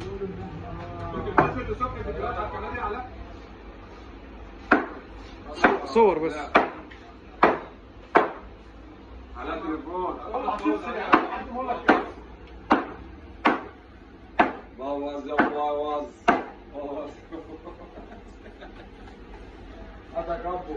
كنت بتنزل لصفحه الفيديوهات على القناه دي علاء صور بس على التليفون بوظ يا بوظ بوظ اتكبر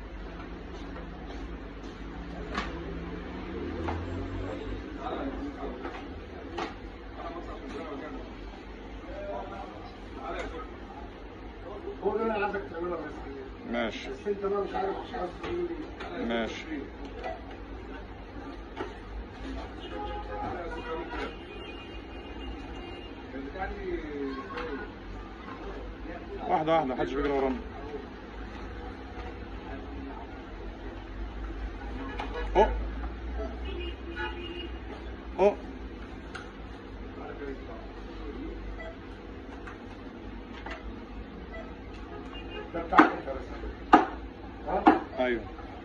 هو ده اللي انا عايزك تعمله بس ماشي بس انت بقى مش عارف مش عارف تقول لي ماشي واحدة واحدة محدش بيجري ورانا أوه أوه ده بتاعك انت بس ها أيوه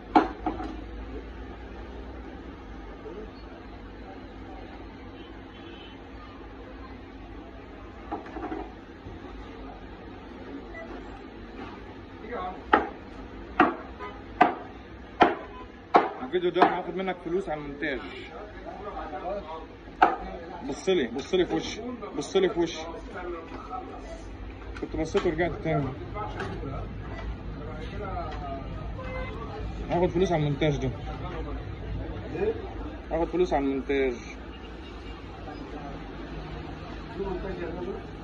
الفيديو ده أنا هاخد منك فلوس على المونتاج بصلي بصلي في وشي بصلي في وشي كنت بصيت ورجعت تاني هاخد فلوس على المونتاج ده هاخد فلوس على المونتاج في منتج يا نجم